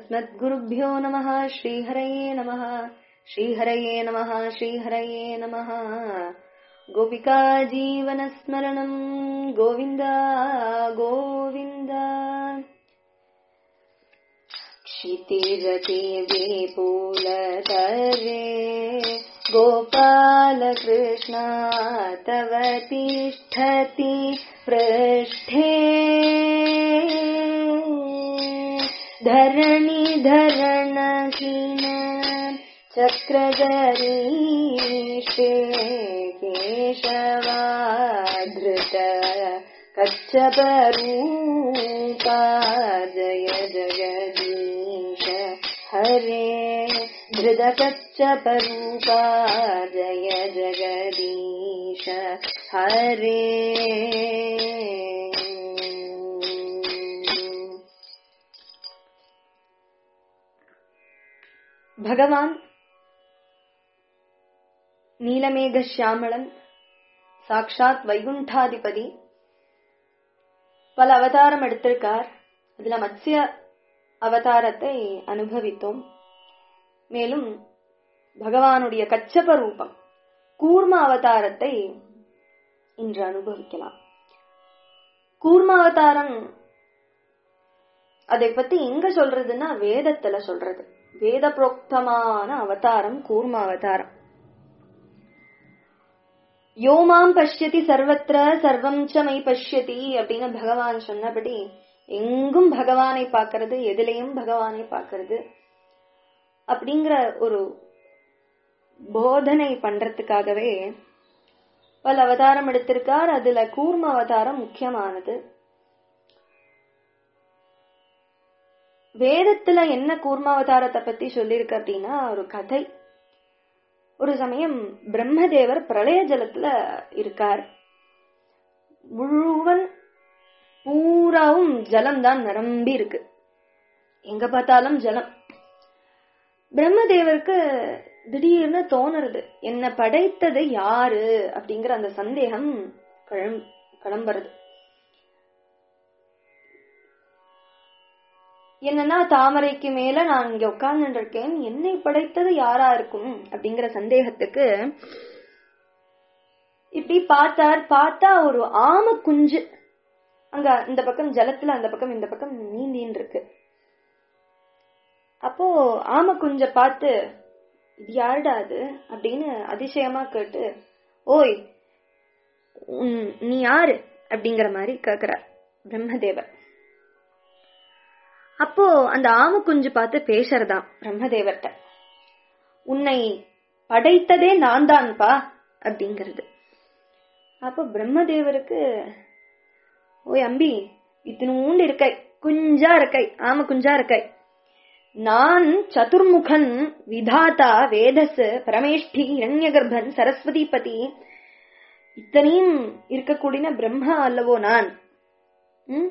अस्मद्गुरुभ्यो नमः श्रीहरये नमः श्रीहरये नमः श्रीहरये नमः गोपिका जीवनस्मरणम् गोविन्द गोविन्द क्षितिरति विपुलतरे गोपालकृष्णा तव तिष्ठति पृष्ठे धरणि धरणहीन चक्रगरीषे केशवाधृत कच्छपरूपा जय जगदीश हरे धृतकच्छपरूपा जय जगदीश हरे பகவான் நீலமேக சியாமளன் சாக்ஷாத் வைகுண்டாதிபதி பல அவதாரம் எடுத்திருக்கார் இதுல மத்ஸ்ய அவதாரத்தை அனுபவித்தோம் மேலும் பகவானுடைய கச்சப ரூபம் கூர்ம அவதாரத்தை இன்று அனுபவிக்கலாம் கூர்ம அவதாரம் அதை பத்தி எங்க சொல்றதுன்னா வேதத்துல சொல்றது வேத புரோக்தமான அவதாரம் கூர்ம அவதாரம் யோமாம் பஷ்யதி சர்வத்திர சர்வம் ச மை பஷ்யதி அப்படின்னு பகவான் சொன்னபடி எங்கும் பகவானை பார்க்கறது எதிலையும் பகவானை பார்க்கறது அப்படிங்கிற ஒரு போதனை பண்றதுக்காகவே பல அவதாரம் எடுத்திருக்கார் அதுல கூர்ம அவதாரம் முக்கியமானது வேதத்துல என்ன கூர்மாவதாரத்தை பத்தி சொல்லியிருக்கு அப்படின்னா ஒரு கதை ஒரு சமயம் பிரம்மதேவர் பிரளய ஜலத்துல இருக்கார் முழுவன் பூராவும் ஜலம் தான் நிரம்பி இருக்கு எங்க பார்த்தாலும் ஜலம் பிரம்மதேவருக்கு திடீர்னு தோணுறது என்ன படைத்தது யாரு அப்படிங்கிற அந்த சந்தேகம் கிளம் கிளம்புறது என்னன்னா தாமரைக்கு மேல நான் இங்க உட்கார்ந்து இருக்கேன் என்னை படைத்தது யாரா இருக்கும் அப்படிங்கிற சந்தேகத்துக்கு இப்படி பார்த்தார் பார்த்தா ஒரு ஆம குஞ்சு அங்க இந்த பக்கம் ஜலத்துல அந்த பக்கம் இந்த பக்கம் நீந்தின்னு இருக்கு அப்போ ஆம குஞ்ச பார்த்து இது யாருடா அது அப்படின்னு அதிசயமா கேட்டு ஓய் நீ யாரு அப்படிங்கிற மாதிரி கேக்குறார் பிரம்மதேவர் அப்போ அந்த ஆம குஞ்சு பார்த்து பேசுறதாம் பிரம்மதேவர்கிட்ட உன்னை படைத்ததே நான் தான்ப்பா அப்படிங்கிறது அப்போ பிரம்மதேவருக்கு ஓய் அம்பி இத்தினூண்டு இருக்கை குஞ்சா இருக்கை ஆம குஞ்சா இருக்கை நான் சதுர்முகன் விதாத்தா வேதஸ் பரமேஷ்டி இரண்யகர்பன் சரஸ்வதி பதி இத்தனையும் இருக்கக்கூடிய பிரம்மா அல்லவோ நான் உம்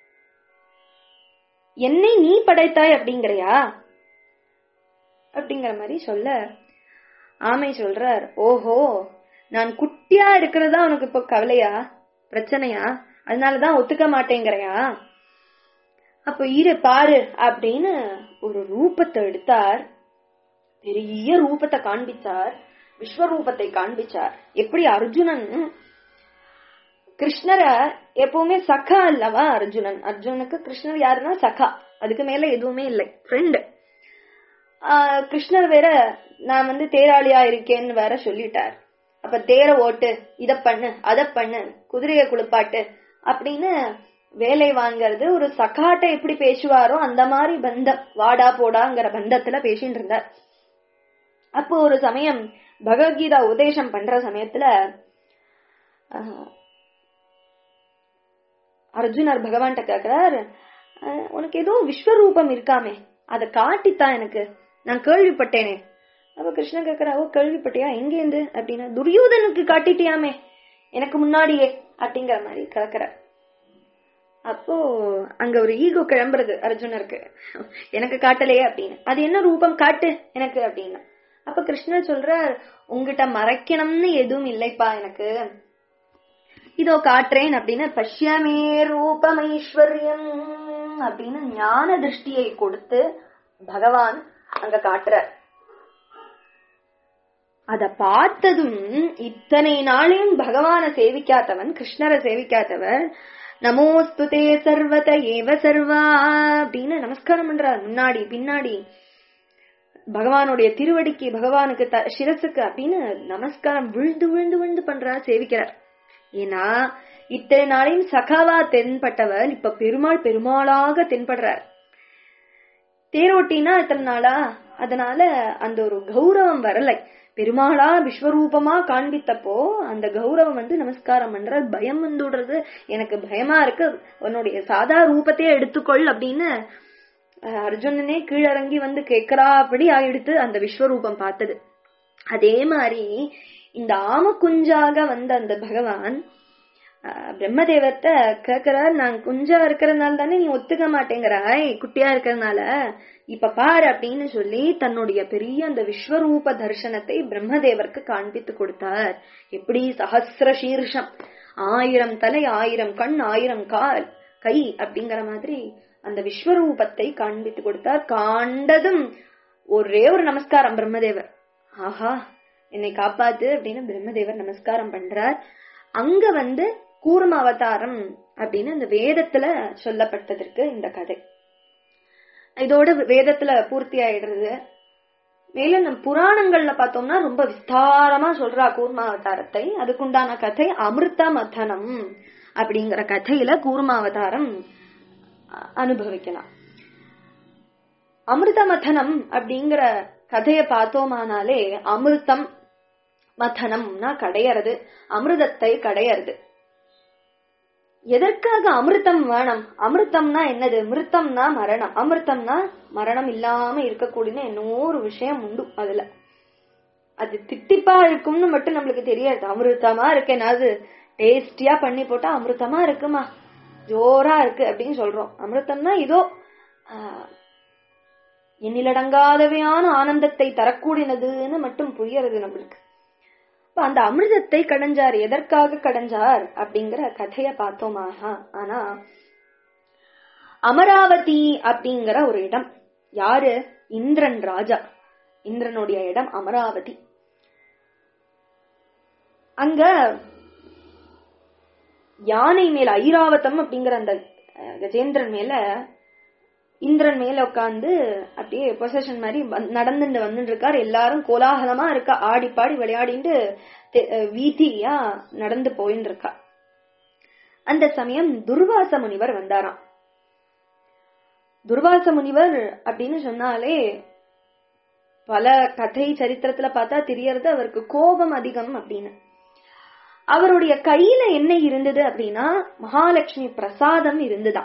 என்னை நீ படைத்தாய் அப்படிங்கிறையா அப்படிங்கிற மாதிரி சொல்ல ஆமை சொல்றார் ஓஹோ நான் குட்டியா இருக்கிறதா உனக்கு இப்போ கவலையா பிரச்சனையா அதனாலதான் ஒத்துக்க மாட்டேங்கிறையா அப்ப இரு பாரு அப்படின்னு ஒரு ரூபத்தை எடுத்தார் பெரிய ரூபத்தை காண்பிச்சார் விஸ்வரூபத்தை காண்பிச்சார் எப்படி அர்ஜுனன் கிருஷ்ணரை எப்பவுமே சகா அல்லவா அர்ஜுனன் அர்ஜுனுக்கு கிருஷ்ணர் யாருன்னா சகா அதுக்கு மேல எதுவுமே இல்லை ஃப்ரெண்டு கிருஷ்ணர் வேற நான் வந்து தேராளியா இருக்கேன்னு வேற சொல்லிட்டார் அப்ப தேர ஓட்டு இத பண்ணு அத பண்ணு குதிரைய குளிப்பாட்டு அப்படின்னு வேலை வாங்கறது ஒரு சகாட்ட எப்படி பேசுவாரோ அந்த மாதிரி பந்தம் வாடா போடாங்கிற பந்தத்துல பேசிட்டு இருந்தார் அப்போ ஒரு சமயம் பகவத்கீதா உபதேசம் பண்ற சமயத்துல அர்ஜுனர் பகவான்கிட்ட கேக்குறார் உனக்கு ஏதோ விஸ்வரூபம் இருக்காமே அதை காட்டித்தான் எனக்கு நான் கேள்விப்பட்டேனே அப்ப கிருஷ்ணன் கேக்குறா ஓ கேள்விப்பட்டியா எங்கேந்து அப்படின்னா துரியோதனுக்கு காட்டிட்டியாமே எனக்கு முன்னாடியே அப்படிங்கிற மாதிரி கேக்குற அப்போ அங்க ஒரு ஈகோ கிளம்புறது அர்ஜுனருக்கு எனக்கு காட்டலையே அப்படின்னு அது என்ன ரூபம் காட்டு எனக்கு அப்படின்னு அப்ப கிருஷ்ணர் சொல்ற உங்ககிட்ட மறைக்கணும்னு எதுவும் இல்லைப்பா எனக்கு இதோ காட்டுறேன் அப்படின்னு பஷ்யமே ரூபமைஸ்வர்யம் அப்படின்னு ஞான திருஷ்டியை கொடுத்து பகவான் அங்க காட்டுறார் அத பார்த்ததும் இத்தனை நாளையும் பகவான சேவிக்காதவன் கிருஷ்ணரை சேவிக்காதவர் நமோஸ்துதே சர்வத ஏவ சர்வா அப்படின்னு நமஸ்காரம் பண்றார் முன்னாடி பின்னாடி பகவானுடைய திருவடிக்கு பகவானுக்கு த சிரசுக்கு அப்படின்னு நமஸ்காரம் விழுந்து விழுந்து விழுந்து பண்றார் சேவிக்கிறார் ஏன்னா இத்தனை நாளையும் சகாவா தென்பட்டவர் இப்ப பெருமாள் பெருமாளாக தென்படுறார் தேரோட்டினா இத்தனை நாளா அதனால அந்த ஒரு கௌரவம் வரலை பெருமாளா விஸ்வரூபமா காண்பித்தப்போ அந்த கௌரவம் வந்து நமஸ்காரம் பண்ற பயம் வந்துடுறது எனக்கு பயமா இருக்கு உன்னுடைய சாதா ரூபத்தையே எடுத்துக்கொள் அப்படின்னு அஹ், அர்ஜுனனே கீழிறங்கி வந்து கேக்குறா அப்படி ஆயிடுத்து அந்த விஸ்வரூபம் பார்த்தது அதே மாதிரி இந்த ஆமக்குஞ்சாக வந்த அந்த பகவான் அஹ், பிரம்மதேவர்ட்ட கேக்குறார் நான் குஞ்சா இருக்கிறதுனால தானே நீ ஒத்துக்க மாட்டேங்கிறாய் குட்டியா இருக்கிறதுனால இப்ப பாரு அப்படின்னு சொல்லி தன்னுடைய பெரிய அந்த விஸ்வரூப தரிசனத்தை பிரம்மதேவருக்கு காண்பித்து கொடுத்தார் எப்படி சஹசிர சீர்ஷம் ஆயிரம் தலை ஆயிரம் கண் ஆயிரம் கால் கை அப்படிங்கிற மாதிரி அந்த விஸ்வரூபத்தை காண்பித்து கொடுத்தார் காண்டதும் ஒரே ஒரு நமஸ்காரம் பிரம்மதேவர் ஆஹா என்னை காப்பாத்து அப்படின்னு பிரம்மதேவர் நமஸ்காரம் பண்றார் அங்க வந்து கூர்ம அவதாரம் அப்படின்னு இந்த வேதத்துல சொல்லப்பட்டதற்கு இந்த கதை இதோட வேதத்துல பூர்த்தி ஆயிடுறது மேல நம்ம புராணங்கள்ல பார்த்தோம்னா ரொம்ப விஸ்தாரமா சொல்றா கூர்மாவதாரத்தை அதுக்குண்டான கதை அமிர்த மதனம் அப்படிங்கிற கதையில கூர்மாவதாரம் அ- அனுபவிக்கலாம் அமிர்த மதனம் அப்படிங்கிற கதைய பார்த்தோமானாலே அமிர்தம் மதனம்னா கடையறது அமிர்தத்தை கடையறது எதற்காக அமிர்தம் வேணும் அமிர்தம்னா என்னது மிருத்தம்னா மரணம் அமிர்தம்னா மரணம் இல்லாம இருக்கக்கூடிய என்னவோ ஒரு விஷயம் உண்டு அதுல அது தித்திப்பா இருக்கும்னு மட்டும் நம்மளுக்கு தெரியாது அமிர்தமா இருக்கேன் அது டேஸ்டியா பண்ணி போட்டா அமிர்தமா இருக்குமா ஜோரா இருக்கு அப்படின்னு சொல்றோம் அமிர்தம்னா இதோ ஆஹ், எண்ணிலடங்காதவையான ஆனந்தத்தை தரக்கூடியதுன்னு மட்டும் புரியறது நம்மளுக்கு அப்ப அந்த அமிர்தத்தை கடைஞ்சார் எதற்காக கடைஞ்சார் அப்படிங்கிற கதைய பார்த்தோமாக ஆனா அமராவதி அப்படிங்கிற ஒரு இடம் யாரு இந்திரன் ராஜா இந்திரனுடைய இடம் அமராவதி அங்க யானை மேல ஐராவதம் அப்படிங்கிற அந்த அஹ், கஜேந்திரன் மேல இந்திரன் மேல உட்காந்து அப்படியே பொசஷன் மாதிரி வந்து- நடந்துட்டு வந்துட்டு இருக்கார் எல்லாரும் கோலாகலமா இருக்கா ஆடி பாடி விளையாடிட்டு தெ- அஹ் வீதியா நடந்து போயின்னு இருக்கா அந்த சமயம் துர்வாச முனிவர் வந்தாராம் துர்வாச முனிவர் அப்படின்னு சொன்னாலே பல கதை சரித்திரத்துல பார்த்தா தெரியறது அவருக்கு கோபம் அதிகம் அப்படின்னு அவருடைய கையில என்ன இருந்தது அப்படின்னா மகாலட்சுமி பிரசாதம் இருந்துதான்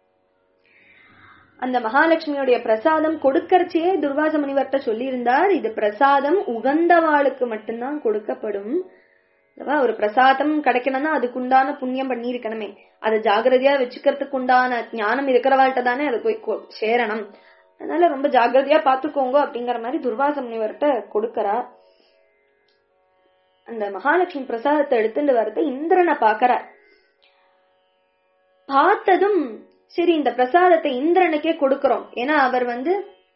அந்த மகாலட்சுமியுடைய பிரசாதம் கொடுக்கறச்சே துர்வாச முனிவர்கிட்ட சொல்லியிருந்தார் இது பிரசாதம் உகந்தவாளுக்கு மட்டும்தான் கொடுக்கப்படும் அல்லவா? ஒரு பிரசாதம் கிடைக்கணும்னா அதுக்குண்டான புண்ணியம் பண்ணியிருக்கணுமே அதை ஜாகிரதையா வச்சுக்கிறதுக்கு உண்டான ஞானம் இருக்கிறவாள்கிட்ட தானே அது போய் கொ- சேரணும் அதனால ரொம்ப ஜாகிரதையா பாத்துக்கோங்க அப்படிங்கிற மாதிரி துர்வாச முனிவர்கிட்ட கொடுக்கறா அந்த மகாலட்சுமி பிரசாதத்தை எடுத்துட்டு வரது இந்திரனை பாக்குறார் பார்த்ததும் சரி இந்த பிரசாதத்தை இந்திரனுக்கே கொடுக்கிறோம் ஏன்னா அவர் வந்து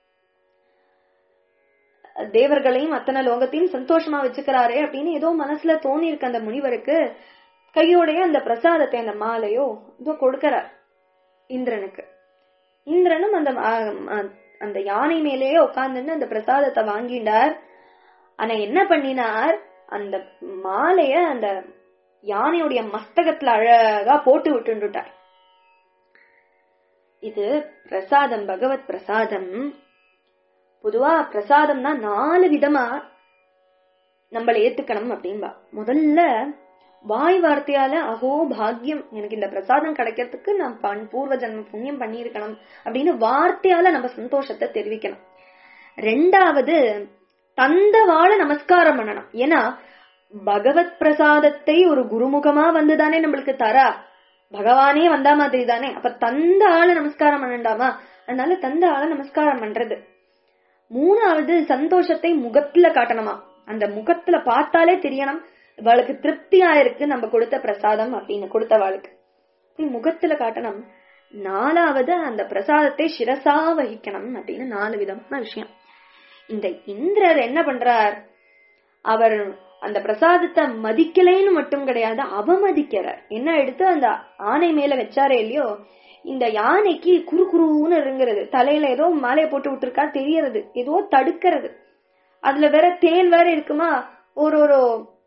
தேவர்களையும் அத்தனை லோகத்தையும் சந்தோஷமா வச்சுக்கிறாரே அப்படின்னு ஏதோ மனசுல தோணி இருக்கு அந்த முனிவருக்கு கையோடைய அந்த பிரசாதத்தை அந்த மாலையோ இதோ கொடுக்கிறார் இந்திரனுக்கு இந்திரனும் அந்த ஆ- ஆ- அந்த யானை மேலேயே உட்கார்ந்துன்னு அந்த பிரசாதத்தை வாங்கிண்டார் ஆனா என்ன பண்ணினார் அந்த மாலைய அந்த யானையுடைய மஸ்தகத்துல அழகா போட்டு விட்டுட்டார் இது பிரசாதம் பகவத் பிரசாதம் பொதுவா பிரசாதம்னா நாலு விதமா நம்மள ஏத்துக்கணும் அப்படின்பா முதல்ல வாய் வார்த்தையால அஹோ பாக்கியம் எனக்கு இந்த பிரசாதம் கிடைக்கிறதுக்கு நான் பண்- பூர்வ ஜன்ம புண்ணியம் பண்ணியிருக்கணும் அப்படின்னு வார்த்தையால நம்ம சந்தோஷத்தை தெரிவிக்கணும் ரெண்டாவது தந்தவாழ நமஸ்காரம் பண்ணணும் ஏன்னா பகவத் பிரசாதத்தை ஒரு குருமுகமா வந்துதானே நம்மளுக்கு தரா பகவானே வந்தா மாதிரி தானே அப்ப தந்த ஆள நமஸ்காரம் பண்ணண்டாமா அதனால தந்த ஆள நமஸ்காரம் பண்றது மூணாவது சந்தோஷத்தை முகத்துல காட்டணுமா அந்த முகத்துல பார்த்தாலே தெரியணும் இவளுக்கு திருப்தியா இருக்கு நம்ம கொடுத்த பிரசாதம் அப்படின்னு கொடுத்தவாளுக்கு இப்படி முகத்துல காட்டணும் நாலாவது அந்த பிரசாதத்தை சிரசா வகிக்கணும் அப்படின்னு நாலு விதமான விஷயம் இந்த இந்திரர் என்ன பண்றார் அவர் அந்த பிரசாதத்தை மதிக்கலைன்னு மட்டும் கிடையாது அவமதிக்கிறார் என்ன எடுத்து அந்த ஆணை மேல வச்சாரே இல்லையோ இந்த யானைக்கு குறு குருன்னு இருங்கிறது தலையில ஏதோ மாலையை போட்டு விட்டுருக்கா தெரியறது ஏதோ தடுக்கிறது அதுல வேற தேன் வேற இருக்குமா ஒரு ஒரு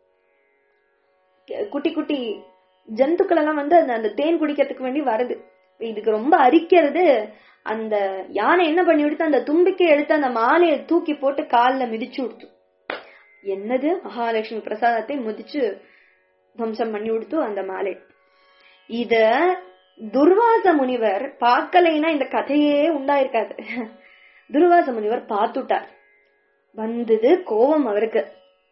குட்டி குட்டி ஜந்துக்கள் எல்லாம் வந்து அந்த அந்த தேன் குடிக்கிறதுக்கு வேண்டி வருது இதுக்கு ரொம்ப அரிக்கிறது அந்த யானை என்ன பண்ணி விடுத்து அந்த தும்பிக்கை எடுத்து அந்த மாலையை தூக்கி போட்டு காலில் மிதிச்சு விடுத்து என்னது மகாலட்சுமி பிரசாதத்தை முதிச்சு துவம்சம் பண்ணி விடுத்து அந்த மாலை இத துர்வாச முனிவர் பார்க்கலைன்னா இந்த கதையே உண்டாயிருக்காது துர்வாச முனிவர் பார்த்துட்டார் வந்தது கோபம் அவருக்கு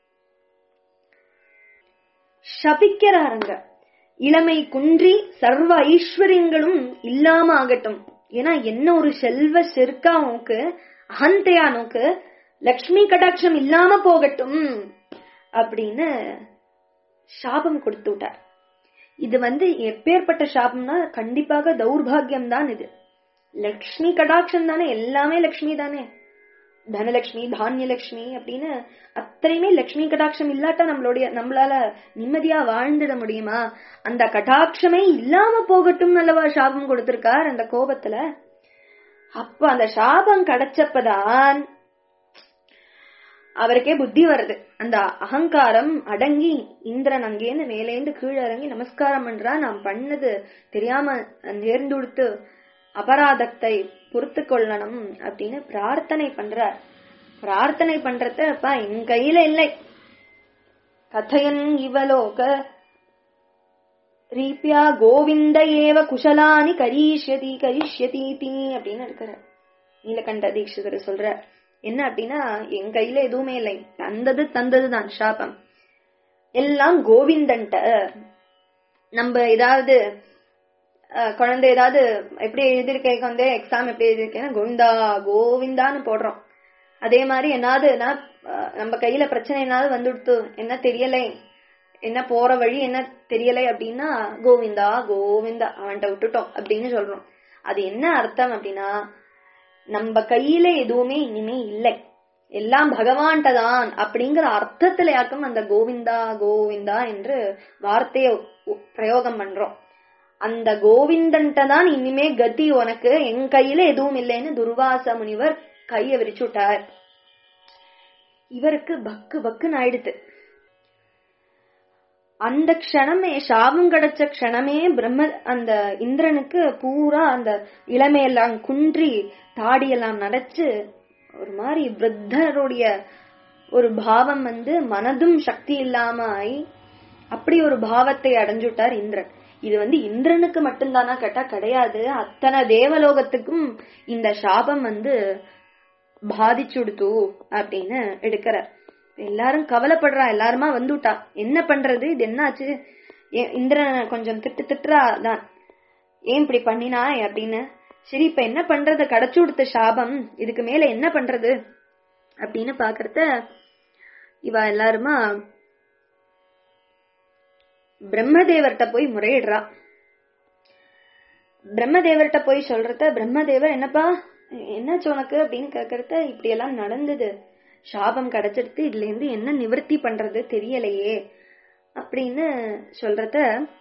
சபிக்கிறாருங்க இளமை குன்றி சர்வ ஐஸ்வர்யங்களும் இல்லாம ஆகட்டும் ஏன்னா என்ன ஒரு செல்வ செருக்கா நோக்கு அகந்தையா நோக்கு லக்ஷ்மி கடாட்சம் இல்லாம போகட்டும் அப்படின்னு சாபம் கொடுத்து விட்டார் இது வந்து எப்பேற்பட்ட சாபம்னா கண்டிப்பாக தௌர்பாகியம் தான் இது லக்ஷ்மி கடாட்சம் தானே எல்லாமே லக்ஷ்மி தானே தனலட்சுமி தானியலட்சுமி அப்படின்னு அத்தனையுமே லக்ஷ்மி கடாட்சம் இல்லாட்டா நம்மளுடைய நம்மளால நிம்மதியா வாழ்ந்துட முடியுமா அந்த கடாட்சமே இல்லாம போகட்டும் அல்லவா சாபம் கொடுத்திருக்கார் அந்த கோபத்துல அப்ப அந்த சாபம் கிடைச்சப்பதான் அவருக்கே புத்தி வருது அந்த அகங்காரம் அடங்கி இந்திரன் அங்கேருந்து மேலேந்து கீழே இறங்கி நமஸ்காரம் பண்றா நான் பண்ணது தெரியாம நேர்ந்து கொடுத்து அபராதத்தை பொறுத்து கொள்ளணும் அப்படின்னு பிரார்த்தனை பண்றார் பிரார்த்தனை பண்றத அப்பா என் கையில இல்லை கதையன் இவலோக ரீபியா கோவிந்த ஏவ குஷலானி கரீஷ்யதி கரிஷ்யதி தீ அப்படின்னு இருக்கிற நீலகண்ட தீட்சிதர் சொல்ற என்ன அப்படின்னா என் கையில எதுவுமே இல்லை தந்தது தந்ததுதான் சாபம் எல்லாம் கோவிந்தன்ட்ட நம்ம ஏதாவது குழந்தை ஏதாவது எப்படி எழுதிருக்கேன் வந்து எக்ஸாம் எப்படி எழுதிருக்கேன்னா கோவிந்தா கோவிந்தான்னு போடுறோம் அதே மாதிரி என்னாவது நம்ம கையில பிரச்சனை என்னாவது வந்துடுத்து என்ன தெரியலை என்ன போற வழி என்ன தெரியலை அப்படின்னா கோவிந்தா கோவிந்தா அவன்கிட்ட விட்டுட்டோம் அப்படின்னு சொல்றோம் அது என்ன அர்த்தம் அப்படின்னா நம்ம கையில எதுவுமே இனிமே இல்லை எல்லாம் பகவான்கிட்ட தான் அப்படிங்கிற அர்த்தத்துல யாக்கும் அந்த கோவிந்தா கோவிந்தா என்று வார்த்தையை பிரயோகம் பண்றோம் அந்த கோவிந்தன்ட்ட தான் இனிமே கதி உனக்கு என் கையில எதுவும் இல்லைன்னு துர்வாச முனிவர் கைய விரிச்சு விட்டார் இவருக்கு பக்கு பக்குன்னு ஆயிடுத்து அந்த க்ஷணமே சாபம் கிடைச்ச க்ஷணமே பிரம்ம அந்த இந்திரனுக்கு பூரா அந்த இளமையெல்லாம் குன்றி தாடியெல்லாம் நரைச்சு ஒரு மாதிரி விருத்தருடைய ஒரு பாவம் வந்து மனதும் சக்தி இல்லாம ஆகி அப்படி ஒரு பாவத்தை அடைஞ்சுட்டார் இந்திரன் இது வந்து இந்திரனுக்கு மட்டும்தானா கேட்டா கிடையாது அத்தனை தேவலோகத்துக்கும் இந்த சாபம் வந்து பாதிச்சுடுத்து அப்படின்னு எடுக்கிறார் எல்லாரும் கவலைப்படுறா எல்லாருமா வந்துட்டா என்ன பண்றது இது என்னாச்சு இந்திரன் கொஞ்சம் திட்டு திட்டுறா தான் ஏன் இப்படி பண்ணினா அப்படின்னு சரி இப்ப என்ன பண்றது கிடைச்சு கொடுத்த சாபம் இதுக்கு மேல என்ன பண்றது அப்படின்னு பாக்குறத இவ எல்லாருமா பிரம்மதேவர்கிட்ட போய் முறையிடுறா பிரம்மதேவர்கிட்ட போய் சொல்றத பிரம்மதேவர் என்னப்பா என்னாச்சு உனக்கு அப்படின்னு கேக்குறத இப்படி எல்லாம் நடந்தது சாபம் கிடைச்சிடுத்து இதுல இருந்து என்ன நிவர்த்தி பண்றது தெரியலையே அப்படின்னு சொல்றத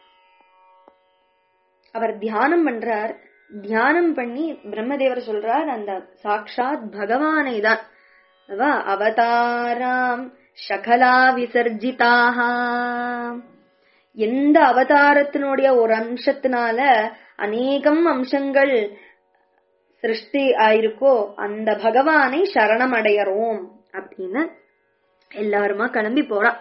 அவர் தியானம் பண்றார் தியானம் பண்ணி பிரம்மதேவர் சொல்றார் அந்த சாக்ஷாத் பகவானை தான் அவதாராம் சகலா விசர்ஜிதாக எந்த அவதாரத்தினுடைய ஒரு அம்சத்தினால அநேகம் அம்சங்கள் சிருஷ்டி ஆயிருக்கோ அந்த பகவானை சரணம் அடையறோம் அப்படின்னு எல்லாருமா கிளம்பி போறா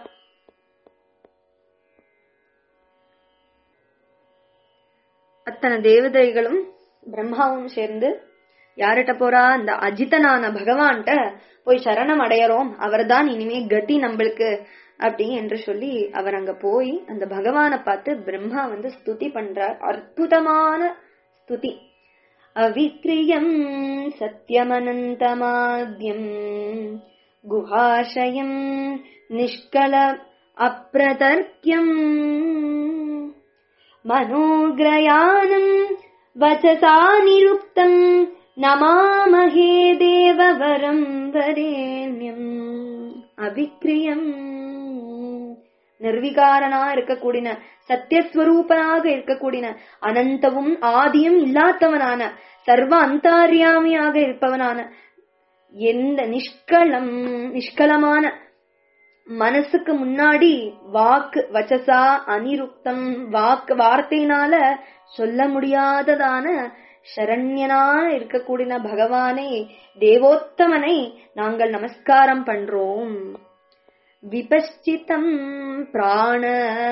அத்தனை தேவதைகளும் பிரம்மாவும் சேர்ந்து யார்கிட்ட போறா அந்த அஜிதனான பகவான்கிட்ட போய் சரணம் அடையறோம் அவர்தான் இனிமே கதி நம்மளுக்கு அப்படி என்று சொல்லி அவர் அங்க போய் அந்த பகவானை பார்த்து பிரம்மா வந்து ஸ்துதி பண்றார் அற்புதமான ஸ்துதி அவிக்ரியம் சத்யமனந்தமாத்யம் குஹாஷயம் நிஷ்கல அப்பிரதர்க்கியம் மனோகிரயானம் वचसा निरुक्तम् नमामहे देववरम् वरेण्यम् அவிக்ரியம் நிர்விகாரனா இருக்கக்கூடிய சத்தியஸ்வரூபனாக இருக்கக்கூடிய அனந்தவும் ஆதியும் இல்லாதவனான சர்வ அந்தாரியாமியாக இருப்பவனான எந்த நிஷ்களம் நிஷ்கலமான மனசுக்கு முன்னாடி வாக்கு வச்சசா அனிருக்தம் வாக்கு வார்த்தையினால சொல்ல முடியாததான சரண்யனான இருக்கக்கூடிய பகவானை தேவோத்தமனை நாங்கள் நமஸ்காரம் பண்றோம் விபஷ்சிதம் பிராண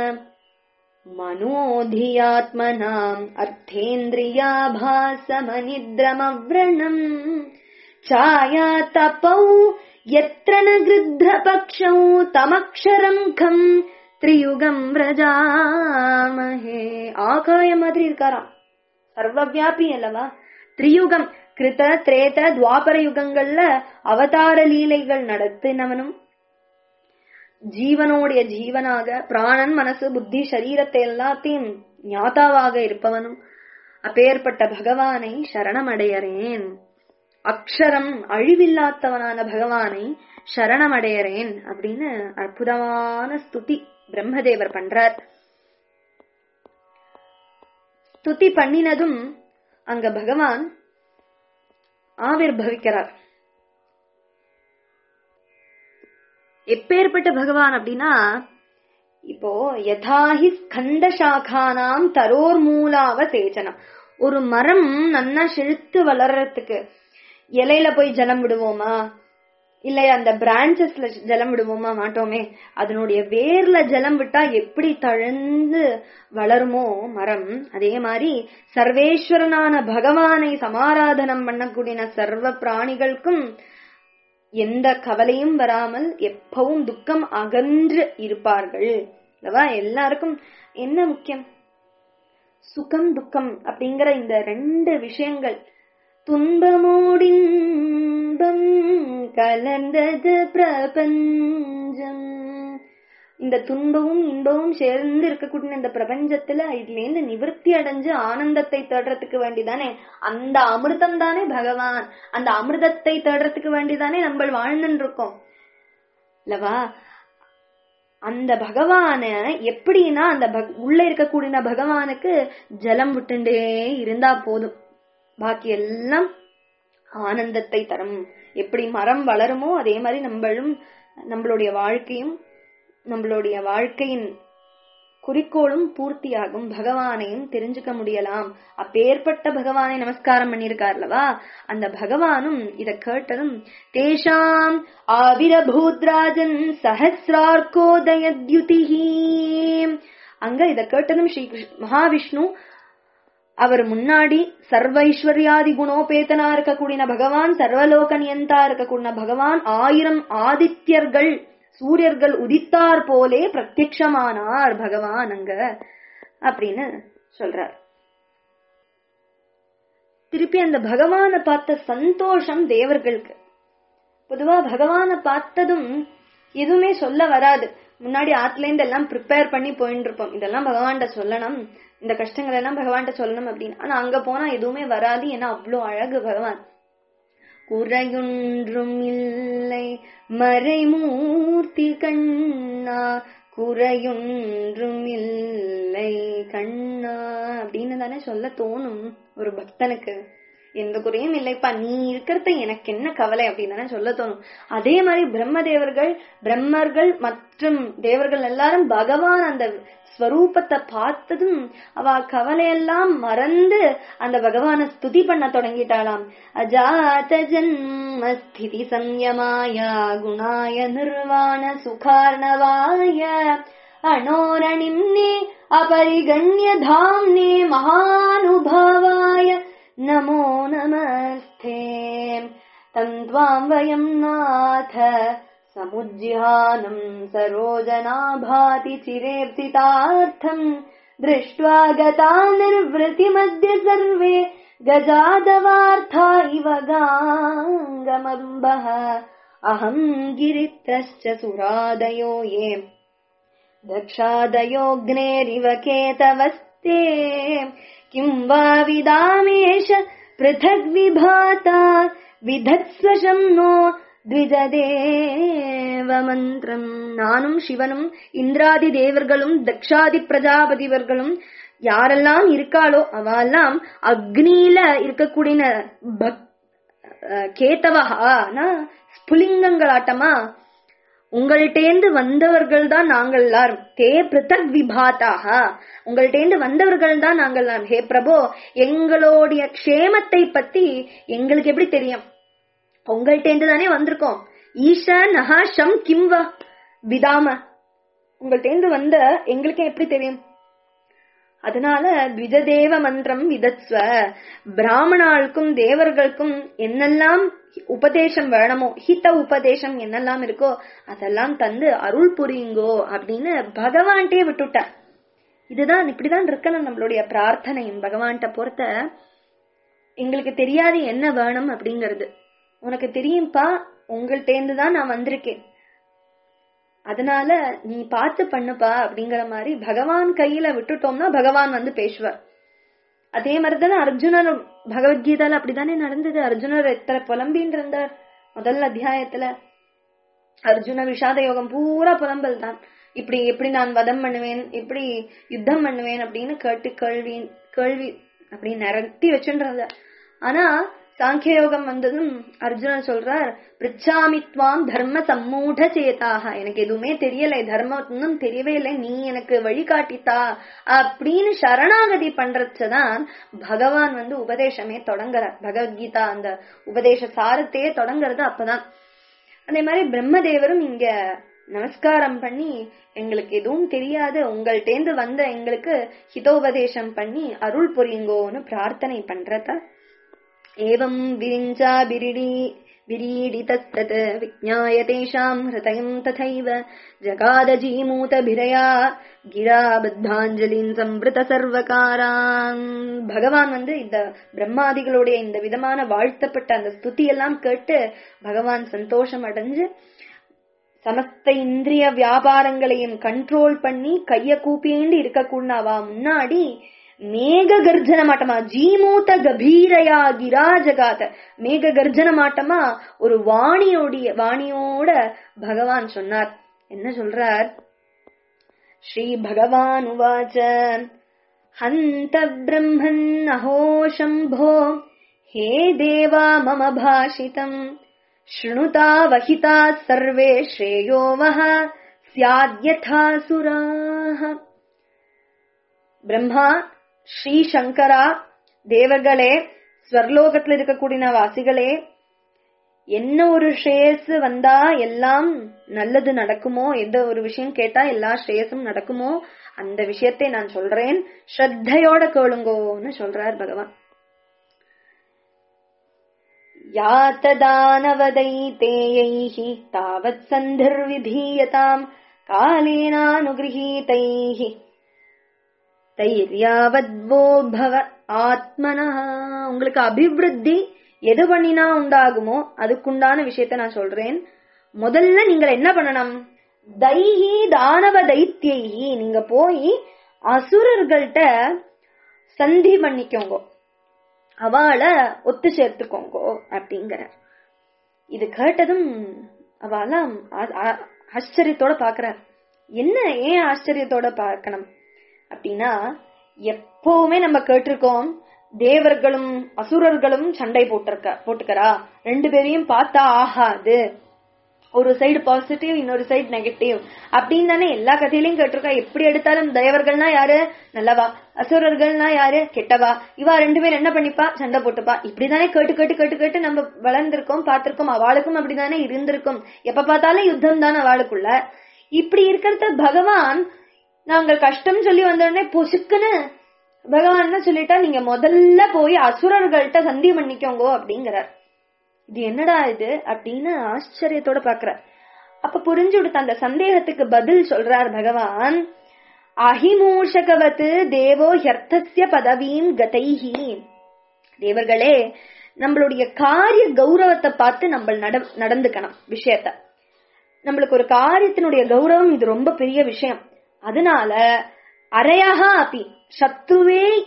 मनोधियात्मनाम् अर्थेन्द्रियाभासमनिद्रमव्रणम् छायातपौ यत्र न गृध्रपक्षौ तमक्षरम् खम् திரியுகம் விரஜாமஹே ஆகாய மாதிரி இருக்காராம் சர்வவியாபி அல்லவா திரியுகம் கிருத திரேத துவாபர யுகங்கள்ல அவதார லீலைகள் நடத்தினவனும் ஜீவனுடைய ஜீவனாக பிராணன் மனசு புத்தி சரீரத்தை எல்லாத்தையும் ஞாதாவாக இருப்பவனும் அப்பேற்பட்ட பகவானை சரணமடையறேன் அக்ஷரம் அழிவில்லாதவனான பகவானை சரணமடையறேன் அப்படின்னு அற்புதமான ஸ்துதி பிரம்மதேவர் பண்றார் ஸ்துதி பண்ணினதும் அங்க பகவான் ஆவிர்பவிக்கிறார் எப்பேற்பட்ட பகவான் அப்படின்னா இப்போ யதாஹி ஸ்கந்த சாகானாம் தரோர் மூலாவ சேச்சனம் ஒரு மரம் நன்னா செழுத்து வளர்றதுக்கு இலையில போய் ஜலம் விடுவோமா இல்ல அந்த பிரான்ச்சஸ்ல ஜலம் விடுவோமா மாட்டோமே அதனுடைய வேர்ல ஜலம் விட்டா எப்படி தழுந்து வளருமோ மரம் அதே மாதிரி சர்வேஸ்வரனான பகவானை சமாராதனம் பண்ணக்கூடிய சர்வ பிராணிகளுக்கும் எந்த கவலையும் வராமல் எப்பவும் துக்கம் அகன்று இருப்பார்கள் அல்லவா எல்லாருக்கும் என்ன முக்கியம் சுகம் துக்கம் அப்படிங்கிற இந்த ரெண்டு விஷயங்கள் துன்பமோடின்பம் கலந்தது பிரபஞ்சம் இந்த துன்பமும் இன்பமும் சேர்ந்து இருக்கக்கூடிய இந்த பிரபஞ்சத்துல இதுல இருந்து நிவர்த்தி அடைஞ்சு ஆனந்தத்தை தேடுறதுக்கு வேண்டிதானே அந்த அமிர்தம் தானே பகவான் அந்த அமிர்தத்தை தேடுறதுக்கு வேண்டிதானே நம்ம வாழ்ந்துட்டு இருக்கோம் இல்லவா அந்த பகவான எப்படின்னா அந்த உள்ள இருக்கக்கூடிய பகவானுக்கு ஜலம் விட்டுண்டே இருந்தா போதும் பாக்கி எல்லாம் ஆனந்தத்தை தரும் எப்படி மரம் வளருமோ அதே மாதிரி நம்மளும் நம்மளுடைய வாழ்க்கையும் நம்மளுடைய வாழ்க்கையின் குறிக்கோளும் பூர்த்தியாகும் பகவானையும் தெரிஞ்சுக்க முடியலாம் அப்பேற்பட்ட பகவானை நமஸ்காரம் பண்ணிருக்கார்லவா அந்த பகவானும் இத கேட்டதும் தேஷாம் ஆவிரபூத்ராஜன் சஹசிரார்கோதயத்யுதிஹி அங்க இத கேட்டதும் ஸ்ரீ மகாவிஷ்ணு அவர் முன்னாடி சர்வ ஐஸ்வர்யாதி குணோபேதனா இருக்கக்கூடிய பகவான் சர்வலோக நியந்தா இருக்கக்கூடிய பகவான் ஆயிரம் ஆதித்யர்கள் சூரியர்கள் உதித்தார் போலே பிரத்யக்ஷமானார் பகவான் அங்க அப்படின்னு சொல்றார் திருப்பி அந்த பகவானை பார்த்த சந்தோஷம் தேவர்களுக்கு பொதுவா பகவானை பார்த்ததும் எதுவுமே சொல்ல வராது முன்னாடி ஆத்துல இருந்து எல்லாம் ப்ரிப்பேர் பண்ணி போயிட்டு இருப்போம் இதெல்லாம் பகவான்கிட்ட சொல்லணும் இந்த கஷ்டங்கள் எல்லாம் பகவான்கிட்ட சொல்லணும் அப்படின்னு ஆனா அங்க போனா எதுவுமே வராது ஏன்னா அவ்வளோ அழகு பகவான் குறையொன்றும் இல்லை மறைமூர்த்தி கண்ணா குறையொன்றும் இல்லை கண்ணா அப்படின்னு தானே சொல்ல தோணும் ஒரு பக்தனுக்கு எந்த குறையும் இல்லைப்பா நீ இருக்கிறத எனக்கு என்ன கவலை அப்படின்னு தானே சொல்ல தோணும் அதே மாதிரி பிரம்மதேவர்கள் பிரம்மர்கள் மற்றும் தேவர்கள் எல்லாரும் பகவான் அந்த ஸ்வரூபத்தை பார்த்ததும் அவ கவலையெல்லாம் மறந்து அந்த பகவான ஸ்துதி பண்ண தொடங்கிட்டாளாம் அஜாத ஜன்ம ஸ்திதி சம்யமாய குணாய நிர்வாண சுகார்ணவாய அனோரணிம்னே அபரிகண்ய தாம்னே மகானுபாவாய நமோ நமஸ்தே தந்த்வாம் வயம் நாத समुज्जिहानम् सरोजनाभाति चिरेप्सितार्थम् दृष्ट्वा गता निर्वृतिमद्य सर्वे गजादवार्था इव गाङ्गमम्बः अहम् गिरित्रश्च सुरादयो ये दक्षादयोऽग्नेरिव केतवस्ते கிம் வா விதாமேஷ பிருதக் விபாதா விதத்ஸ்வசம் நோ த்விஜதேவ மந்திரம் நானும் சிவனும் இந்திராதி தேவர்களும் தக்ஷாதி பிரஜாபதிவர்களும் யாரெல்லாம் இருக்காளோ அவெல்லாம் அக்னியில இருக்கக்கூடிய பக் கேத்தவஹா ஸ்புலிங்கங்களாட்டமா உங்கள்டேந்து வந்தவர்கள் தான் நாங்கள் எல்லாரும் தே பிருத்தக் விபாத்தாக உங்கள்டேந்து வந்தவர்கள் தான் நாங்கள் எல்லாரும் ஹே பிரபோ எங்களுடைய க்ஷேமத்தை பத்தி எங்களுக்கு எப்படி தெரியும் உங்கள்டேந்து தானே வந்திருக்கோம் ஈஷ நகா ஷம் கிம்வா விதாம உங்கள்டேந்து வந்த எங்களுக்கு எப்படி தெரியும் அதனால த்விஜதேவ மந்திரம் விதத்ஸ்வ பிராமணாளுக்கும் தேவர்களுக்கும் என்னெல்லாம் உபதேசம் வேணுமோ ஹித உபதேசம் என்னெல்லாம் இருக்கோ அதெல்லாம் தந்து அருள் புரியுங்கோ அப்படின்னு பகவான்கிட்டே விட்டுட்டார் இதுதான் இப்படிதான் இருக்கணும் நம்மளுடைய பிரார்த்தனையும் பகவான்கிட்ட பொறுத்த எங்களுக்கு தெரியாது என்ன வேணும் அப்படிங்கறது உனக்கு தெரியும்பா உங்கள்டேந்து தான் நான் வந்திருக்கேன் அதனால நீ பார்த்து பண்ணுப்பா அப்படிங்கிற மாதிரி பகவான் கையில விட்டுட்டோம்னா பகவான் வந்து பேசுவார் அதே மாதிரிதானே அர்ஜுனர் பகவத்கீதால அப்படித்தானே நடந்தது அர்ஜுனர் எத்தனை புலம்பின்னு இருந்தார் முதல் அத்தியாயத்துல அர்ஜுன விஷாத யோகம் பூரா புலம்பல் தான் இப்படி எப்படி நான் வதம் பண்ணுவேன் எப்படி யுத்தம் பண்ணுவேன் அப்படின்னு கேட்டு கேள்வி கேள்வி அப்படி நிரட்டி வச்சுன்றது ஆனா சாங்கிய யோகம் வந்ததும் அர்ஜுனன் சொல்றார் பிரிச்சாமித்வாம் தர்ம சம்மூட சேதாக எனக்கு எதுவுமே தெரியலை தர்மம் தெரியவே இல்லை நீ எனக்கு வழிகாட்டித்தா அப்படின்னு சரணாகதி பண்றதுதான் பகவான் வந்து உபதேசமே தொடங்குறார் பகவத்கீதா அந்த உபதேச சாரத்தையே தொடங்குறது அப்பதான் அதே மாதிரி பிரம்மதேவரும் இங்க நமஸ்காரம் பண்ணி எங்களுக்கு எதுவும் தெரியாது உங்கள்டேந்து வந்த எங்களுக்கு ஹிதோபதேசம் பண்ணி அருள் புரியுங்கோன்னு பிரார்த்தனை பண்றத ஏவம் விரிஞ்சா விரிடி विरीडितस्तत् विज्ञाय तेषाम् हृदयम् तथैव ஜகாதஜீமூதபிரயா கிரா பத்தாஞ்சலின் சம்பிருத சர்வகாரான் பகவான் வந்து இந்த பிரம்மாதிகளுடைய இந்த விதமான வாழ்த்தப்பட்ட அந்த ஸ்துதி எல்லாம் கேட்டு பகவான் சந்தோஷம் அடைஞ்சு சமஸ்த இந்திரிய வியாபாரங்களையும் கண்ட்ரோல் பண்ணி கைய கூப்பிண்டு இருக்கக்கூடாவா முன்னாடி மேக கர்ஜன மாட்டமா ஜீமூத்த கபீரையா கிரா ஜகாத மேக கர்ஜன மாட்டமா ஒரு வாணியோடைய வாணியோட பகவான் சொன்னார் என்ன சொல்றார் ஸ்ரீ பகவான் உவாச்ச ஹந்த பிரம்மன் அஹோ சம்போ ஹே தேவா மம பாஷிதம் शृणुता वहिता सर्वे श्रेयो वः स्याद्यथासुराः பிரம்மா ஸ்ரீ சங்கரா தேவர்களே ஸ்வர்லோகத்துல இருக்கக்கூடிய வாசிகளே என்ன ஒரு ஸ்ரேயஸ் வந்தா எல்லாம் நல்லது நடக்குமோ எந்த ஒரு விஷயம் கேட்டா எல்லா ஸ்ரேயஸும் நடக்குமோ அந்த விஷயத்தை நான் சொல்றேன் ஸ்ரத்தையோட கேளுங்கோன்னு சொல்றார் பகவான் यातदानवदैतेयैः तावत् सन्धिर्विधीयताम् कालेनानुगृहीतैः தைர்யாவத்வோ பவ ஆத்மனா உங்களுக்கு அபிவிருத்தி எது பண்ணினா உண்டாகுமோ அதுக்குண்டான விஷயத்த நான் சொல்றேன் முதல்ல நீங்கள் என்ன பண்ணணும் தைஹி தானவ தைத்தியைஹி நீங்க போய் அசுரர்கள்ட்ட சந்தி பண்ணிக்கோங்க அவளை ஒத்து சேர்த்துக்கோங்கோ அப்படிங்கிற இது கேட்டதும் அவெல்லாம் ஆச்சரியத்தோட பாக்குறார் என்ன ஏன் ஆச்சரியத்தோட பார்க்கணும் அப்படின்னா எப்பவுமே நம்ம கேட்டிருக்கோம் தேவர்களும் அசுரர்களும் சண்டை போட்டிருக்க போட்டுக்கறா ரெண்டு பேரையும் பார்த்தா ஆகாது ஒரு சைடு பாசிட்டிவ் இன்னொரு சைடு நெகட்டிவ் அப்படின்னு தானே எல்லா கதையிலையும் கேட்டிருக்கா எப்படி எடுத்தாலும் தேவர்கள்னா யாரு நல்லவா அசுரர்கள்னா யாரு கெட்டவா இவா ரெண்டு பேரும் என்ன பண்ணிப்பா சண்டை போட்டுப்பா இப்படிதானே கேட்டு கேட்டு கேட்டு கேட்டு நம்ம வளர்ந்திருக்கோம் பார்த்திருக்கோம் அவளுக்கும் அப்படிதானே இருந்திருக்கும் எப்ப பார்த்தாலும் யுத்தம் தான் அவளுக்குள்ள இப்படி இருக்கிறத பகவான் நாங்கள் கஷ்டம் சொல்லி வந்தோடனே பொசுக்குன்னு பகவான் என்ன சொல்லிட்டா நீங்க முதல்ல போய் அசுரர்கள்ட்ட சந்தி பண்ணிக்கோங்க அப்படிங்கிறார் இது என்னடா இது அப்படின்னு ஆச்சரியத்தோட பாக்குற அப்ப புரிஞ்சு கொடுத்த அந்த சந்தேகத்துக்கு பதில் சொல்றார் பகவான் அஹிமூஷகவத்து தேவோ ஹர்த்தசிய பதவீம் கதைஹி தேவர்களே நம்மளுடைய காரிய கௌரவத்தை பார்த்து நம்ம நடந்துக்கணும் விஷயத்த நம்மளுக்கு ஒரு காரியத்தினுடைய கௌரவம் இது ரொம்ப பெரிய விஷயம் அதனால அரையாக அப்பி சத்ருவே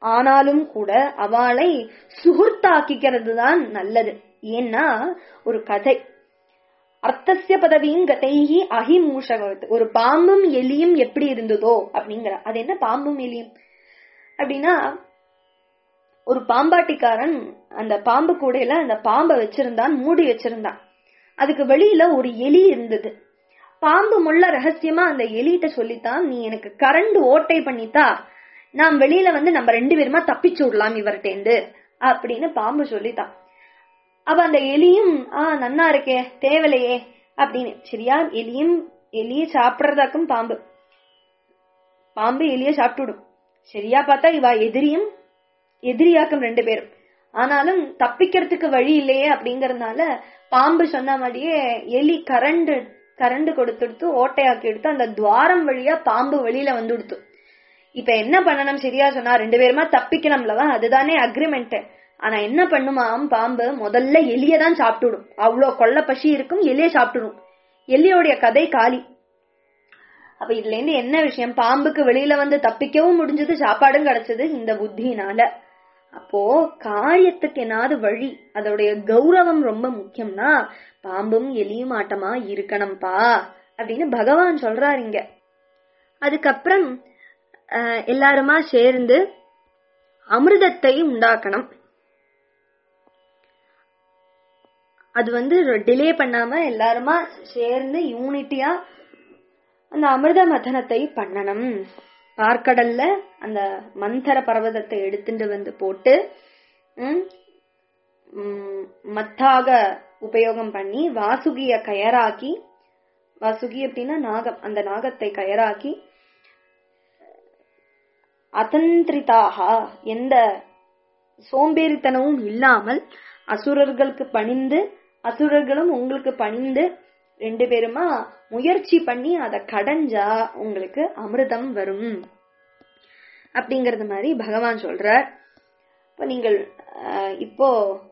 ஆனாலும் கூட அவளை சுகுர்த்தாக்கிக்கிறது தான் நல்லது ஏன்னா ஒரு கதை அர்த்தசிய பதவியும் கதைகி அஹிமூஷகவத் ஒரு பாம்பும் எலியும் எப்படி இருந்ததோ அப்படிங்கிற அது என்ன பாம்பும் எலியும் அப்படின்னா ஒரு பாம்பாட்டிக்காரன் அந்த பாம்பு கூடையில அந்த பாம்பை வச்சிருந்தான் மூடி வச்சிருந்தான் அதுக்கு வெளியில ஒரு எலி இருந்தது பாம்பு முள்ள ரகசியமா அந்த எலிகிட்ட சொல்லித்தான் நீ எனக்கு கரண்ட் ஓட்டை பண்ணித்தா நாம் வெளியில வந்து நம்ம ரெண்டு பேருமா தப்பிச்சு விடலாம் இவர்கிட்டேந்து அப்படின்னு பாம்பு சொல்லித்தான் அப்ப அந்த எலியும் ஆ நன்னா இருக்கே தேவலையே அப்படின்னு சரியா எலியும் எலிய சாப்பிடுறதாக்கும் பாம்பு பாம்பு எலிய சாப்பிட்டுடும் சரியா பார்த்தா இவ எதிரியும் எதிரியாக்கும் ரெண்டு பேரும் ஆனாலும் தப்பிக்கிறதுக்கு வழி இல்லையே அப்படிங்கறதுனால பாம்பு சொன்ன மாதிரியே எலி கரண்ட் கரண்ட் கொடுத்துடுத்து ஓட்டையாக்கி எடுத்து அந்த துவாரம் வழியா பாம்பு வெளியில வந்து கொடுத்து இப்ப என்ன பண்ணணும் சரியா சொன்னா ரெண்டு பேருமா தப்பிக்கணும்லவா அதுதானே அக்ரிமெண்ட் ஆனா என்ன பண்ணுமாம் பாம்பு முதல்ல எலிய தான் சாப்பிட்டுடும் அவ்வளோ கொள்ள பசி இருக்கும் எலிய சாப்பிட்டுடும் எலியோடைய கதை காலி அப்ப இதுல இருந்து என்ன விஷயம் பாம்புக்கு வெளியில வந்து தப்பிக்கவும் முடிஞ்சது சாப்பாடும் கிடைச்சது இந்த புத்தினால அப்போ காரியத்துக்கு என்னாவது வழி அதோடைய கௌரவம் ரொம்ப முக்கியம்னா பாம்பும் எலியும் ஆட்டமா இருக்கணும்பா அப்படின்னு பகவான் சொல்றாரு இங்க அதுக்கப்புறம் அஹ், எல்லாருமா சேர்ந்து அமிர்தத்தை உண்டாக்கணும் அது வந்து டிலே பண்ணாம எல்லாருமா சேர்ந்து யூனிட்டியா அந்த அமிர்த மதனத்தை பண்ணணும் பார்க்கடல்ல அந்த மந்தர பர்வதத்தை எடுத்துட்டு வந்து போட்டு ம், ம், மத்தாக உபயோகம் பண்ணி வாசுகிய கயராக்கி வாசுகி அப்படின்னா நாகம் அந்த நாகத்தை கயராக்கி அதந்திரிதாக எந்த சோம்பேறித்தனமும் இல்லாமல் அசுரர்களுக்கு பணிந்து அசுரர்களும் உங்களுக்கு பணிந்து ரெண்டு பேருமா முயற்சி பண்ணி அதை கடைஞ்சா உங்களுக்கு அமிர்தம் வரும் அப்படிங்கறது மாதிரி பகவான் சொல்றார் இப்ப நீங்கள் அஹ், இப்போ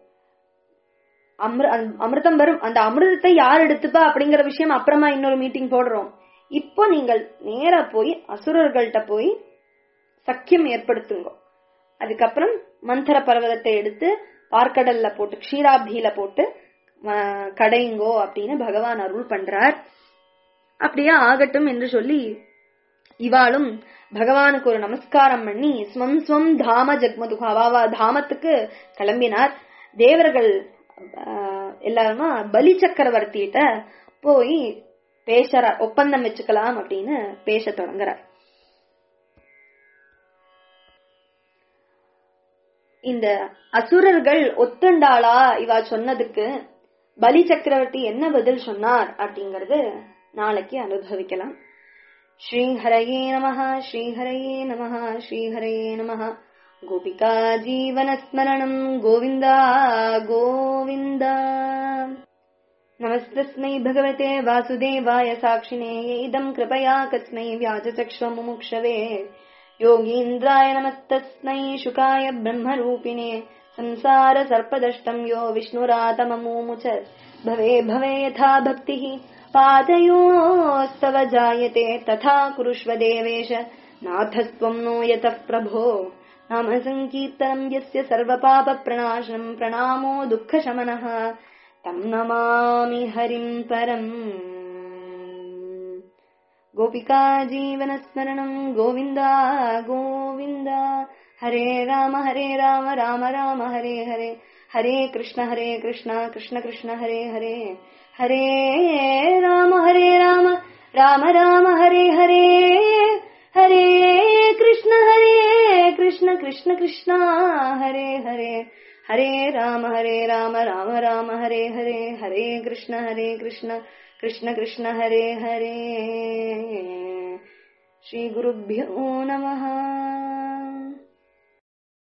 அமிர் அந்த அமிர்தம் வரும் அந்த அமிர்தத்தை யார் எடுத்துப்பா அப்படிங்கிற விஷயம் அப்புறமா இன்னொரு மீட்டிங் போடுறோம் இப்போ நீங்கள் நேரா போய் அசுரர்கள்ட்ட போய் சக்கியம் ஏற்படுத்துங்க அதுக்கப்புறம் மந்தர பர்வதத்தை எடுத்து பார்க்கடல்ல போட்டு க்ஷீராப்தியில போட்டு அஹ், கடைங்கோ அப்படின்னு பகவான் அருள் பண்றார் அப்படியே ஆகட்டும் என்று சொல்லி இவாளும் பகவானுக்கு ஒரு நமஸ்காரம் பண்ணி ஸ்வம் ஸ்வம் தாம ஜக்மதுகு அவாவா தாமத்துக்கு கிளம்பினார் தேவர்கள் ஆஹ், எல்லாருமா பலி சக்கரவர்த்திகிட்ட போய் பேசுற ஒப்பந்தம் வச்சுக்கலாம் அப்படின்னு பேச தொடங்குறார் இந்த அசுரர்கள் ஒத்துண்டாளா இவா சொன்னதுக்கு பலி சக்கரவர்த்தி என்ன பதில் சொன்னார் அப்படிங்கறது நாளைக்கு அனுபவிக்கலாம் ஸ்ரீஹரயே நமः ஸ்ரீஹரயே நமः ஸ்ரீஹரயே நமः கோபிகா ஜீவனஸ்மரணம் கோவிந்தா கோவிந்தா नमस्तस्मै भगवते वासुदेवाय साक्षिणे इदम् कृपया कस्मै व्याजचक्ष्वमुमुक्षवे योगीन्द्राय नमस्तस्मै शुकाय ब्रह्मरूपिणे संसारसर्पदष्टम् यो विष्णुरातममुमुच भवे भवे यथा भक्तिः पादयोस्तव जायते तथा कुरुष्व देवेश नाथस्त्वम् नो यतः प्रभो नाम सङ्कीर्तनम् यस्य सर्वपापप्रणाशनम् प्रणामो दुःखशमनः तं नमामि हरिं परम् गोपिका जीवनस्मरणम् गोविन्द गोविन्द हरे राम हरे राम राम राम हरे हरे हरे कृष्ण हरे कृष्ण कृष्ण कृष्ण हरे हरे हरे राम हरे राम राम राम हरे हरे हरे कृष्ण हरे कृष्ण कृष्ण कृष्ण हरे हरे हरे राम हरे राम राम राम हरे हरे हरे कृष्ण हरे कृष्ण कृष्ण कृष्ण हरे हरे श्रीगुरुभ्यो नमः